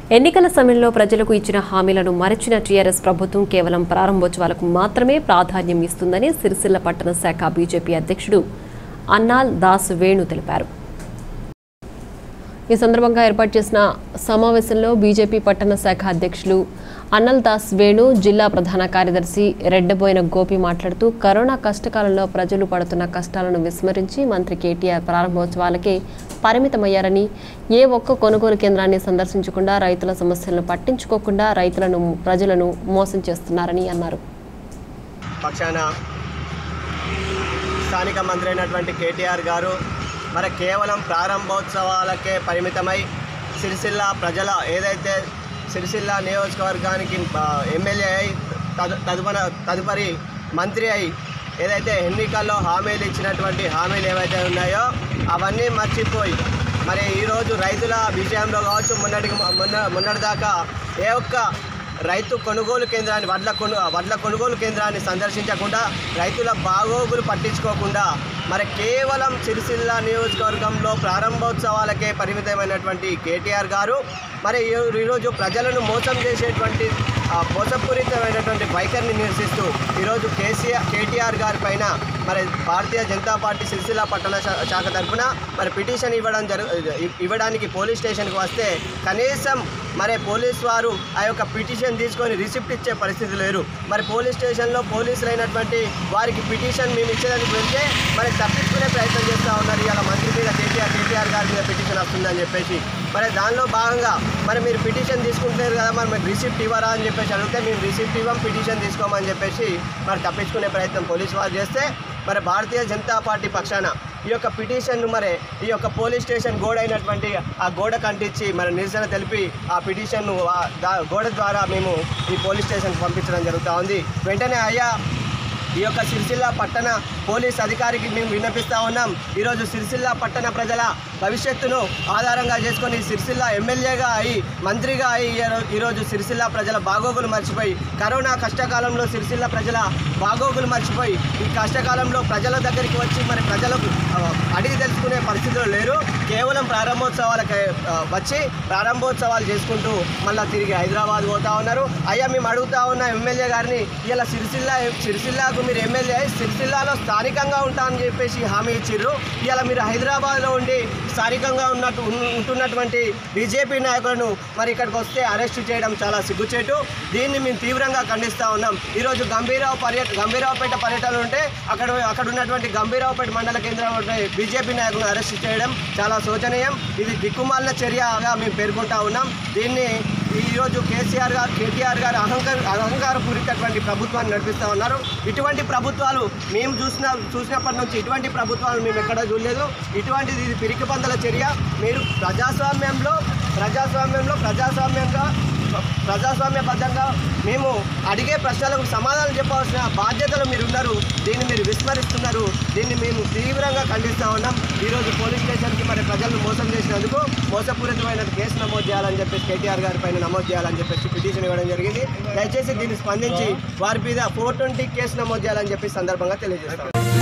ఎన్నికల సమయంలో ప్రజలకు ఇచ్చిన హామీలను మరచిన టీఆర్ఎస్ ప్రభుత్వం కేవలం ప్రారంభోత్సవాలకు మాత్రమే ప్రాధాన్యం ఇస్తుందని సిరిసిల్ల పట్టణ శాఖ బీజేపీ అధ్యక్షుడు అన్నాల్ దాస్ వేణు తెలిపారు ఈ సందర్భంగా ఏర్పాటు చేసిన సమావేశంలో బీజేపీ పట్టణ శాఖ అధ్యక్షులు అన్నల్ దాస్ వేణు జిల్లా ప్రధాన కార్యదర్శి రెడ్డబోయిన గోపి మాట్లాడుతూ కరోనా కష్టకాలంలో ప్రజలు పడుతున్న కష్టాలను విస్మరించి మంత్రి కేటీఆర్ ప్రారంభోత్సవాలకే పరిమితమయ్యారని ఏ ఒక్క కొనుగోలు కేంద్రాన్ని సందర్శించకుండా రైతుల సమస్యలను పట్టించుకోకుండా రైతులను ప్రజలను మోసం చేస్తున్నారని అన్నారు పక్షాన స్థానిక మంత్రి అయినటువంటి కేటీఆర్ గారు మరి కేవలం ప్రారంభోత్సవాలకే పరిమితమై సిరిసిల్ల ప్రజల ఏదైతే సిరిసిల్ల నియోజకవర్గానికి ఆ, ఎమ్మెల్యే అయి తదు తదుపన తదుపరి మంత్రి అయి ఏదైతే ఎన్నికల్లో హామీలు ఇచ్చినటువంటి హామీలు ఏవైతే ఉన్నాయో అవన్నీ మర్చిపోయి మరి ఈరోజు రైతుల విషయంలో కావచ్చు మొన్నటికి మొన్న మొన్నటిదాకా ఏ ఒక్క రైతు కొనుగోలు కేంద్రాన్ని వడ్ల కొను వడ్ల కొనుగోలు కేంద్రాన్ని సందర్శించకుండా రైతుల బాగోగులు పట్టించుకోకుండా మరి కేవలం సిరిసిల్ల నియోజకవర్గంలో ప్రారంభోత్సవాలకే పరిమితమైనటువంటి కేటీఆర్ గారు మరి ఈ- ఈరోజు ప్రజలను మోసం చేసేటువంటి ఆ, మోసపూరితమైనటువంటి వైఖరిని నిరసిస్తూ ఈరోజు కేసీఆర్ కేటీఆర్ గారి పైన మరి భారతీయ జనతా పార్టీ సిరిసిల్ల పట్టణ శా- శాఖ తరఫున మరి పిటిషన్ ఇవ్వడం జరు ఇవ్వడానికి పోలీస్ స్టేషన్కి వస్తే కనీసం మరి పోలీస్ వారు ఆ యొక్క పిటిషన్ తీసుకొని రిసిప్ట్ ఇచ్చే పరిస్థితి లేరు మరి పోలీస్ స్టేషన్లో పోలీసులు అయినటువంటి వారికి పిటిషన్ మేము ఇచ్చేదానికి వెళ్తే మరి తప్పించుకునే ప్రయత్నం చేస్తూ ఉన్నారు ఇవాళ మంత్రి మీద కేటీఆర్ కేటీఆర్ గారి మీద పిటిషన్ వస్తుందని చెప్పేసి మరి దానిలో భాగంగా మరి మీరు పిటిషన్ తీసుకుంటారు కదా మరి మీకు రిసిప్ట్ ఇవ్వరా అని చెప్పేసి అడిగితే మేము రిసిప్ట్ ఇవ్వం పిటిషన్ తీసుకోమని చెప్పేసి మరి తప్పించుకునే ప్రయత్నం పోలీసు వారు చేస్తే మరి భారతీయ జనతా పార్టీ పక్షాన ఈ యొక్క పిటిషన్ను మరి ఈ యొక్క పోలీస్ స్టేషన్ గోడ అయినటువంటి ఆ గోడ కంటించి మరి నిరసన తెలిపి ఆ పిటిషన్ను ఆ దా- గోడ ద్వారా మేము ఈ పోలీస్ స్టేషన్కి పంపించడం జరుగుతూ ఉంది వెంటనే అయ్యా ఈ యొక్క సిరిసిల్ల పట్టణ పోలీస్ అధికారికి మేము విన్నపిస్తూ ఉన్నాం ఈరోజు సిరిసిల్ల పట్టణ ప్రజల భవిష్యత్తును ఆధారంగా చేసుకొని సిరిసిల్ల ఎమ్మెల్యేగా అయి మంత్రిగా అయి ఈరో- ఈరోజు సిరిసిల్ల ప్రజల బాగోగులు మర్చిపోయి కరోనా కష్టకాలంలో సిరిసిల్ల ప్రజల బాగోగులు మర్చిపోయి ఈ కష్టకాలంలో ప్రజల దగ్గరికి వచ్చి మరి ప్రజలకు ఆ, అడిగి తెలుసుకునే పరిస్థితులు లేరు కేవలం ప్రారంభోత్సవాలకి ఆ, వచ్చి ప్రారంభోత్సవాలు చేసుకుంటూ మళ్ళీ తిరిగి హైదరాబాద్ పోతా ఉన్నారు అయ్యా మేము అడుగుతా ఉన్న ఎమ్మెల్యే గారిని ఇలా సిరిసిల్ల సిరిసిల్లాకు మీరు ఎమ్మెల్యే అయి సిరిసిల్లాలో స్థానికంగా ఉంటామని చెప్పేసి హామీ ఇచ్చిర్రు ఇలా మీరు హైదరాబాద్లో ఉండి స్థానికంగా ఉన్నట్టు ఉన్- ఉంటున్నటువంటి బీజేపీ నాయకులను మరి ఇక్కడికి వస్తే అరెస్ట్ చేయడం చాలా సిగ్గుచేటు దీన్ని మేము తీవ్రంగా ఖండిస్తూ ఉన్నాం ఈరోజు గంభీరావు పర్యట గంభీరావుపేట పర్యటన ఉంటే అక్కడ అక్కడ ఉన్నటువంటి గంభీరావుపేట మండల కేంద్రంలో ఉండే బీజేపీ నాయకులను అరెస్ట్ చేయడం చాలా శోచనీయం ఇది దిక్కుమాలిన చర్యగా మేము పేర్కొంటా ఉన్నాం దీన్ని ఈరోజు కేసీఆర్ గారు కేటీఆర్ గారు అహంకార అహంకారపూరితటువంటి ప్రభుత్వాన్ని నడిపిస్తూ ఉన్నారు ఇటువంటి ప్రభుత్వాలు మేము చూసిన చూసినప్పటి నుంచి ఇటువంటి ప్రభుత్వాలు మేము ఎక్కడా చూడలేదు ఇటువంటిది ఇది పిరికి పందల చర్య మీరు ప్రజాస్వామ్యంలో ప్రజాస్వామ్యంలో ప్రజాస్వామ్యంగా ప్రజాస్వామ్యబద్ధంగా మేము అడిగే ప్రశ్నలకు సమాధానం చెప్పాల్సిన బాధ్యతలు మీరు ఉన్నారు దీన్ని మీరు విస్మరిస్తున్నారు దీన్ని మేము తీవ్రంగా ఖండిస్తూ ఉన్నాం ఈరోజు పోలీస్ స్టేషన్కి మరి ప్రజలను మోసం చేసినందుకు మోసపూరితమైన కేసు నమోదు చేయాలని చెప్పేసి కేటీఆర్ గారి పైన నమోదు చేయాలని చెప్పేసి పిటిషన్ ఇవ్వడం జరిగింది దయచేసి దీన్ని స్పందించి వారి మీద ఫోర్ ట్వంటీ కేసు నమోదు చేయాలని చెప్పి సందర్భంగా తెలియజేస్తాం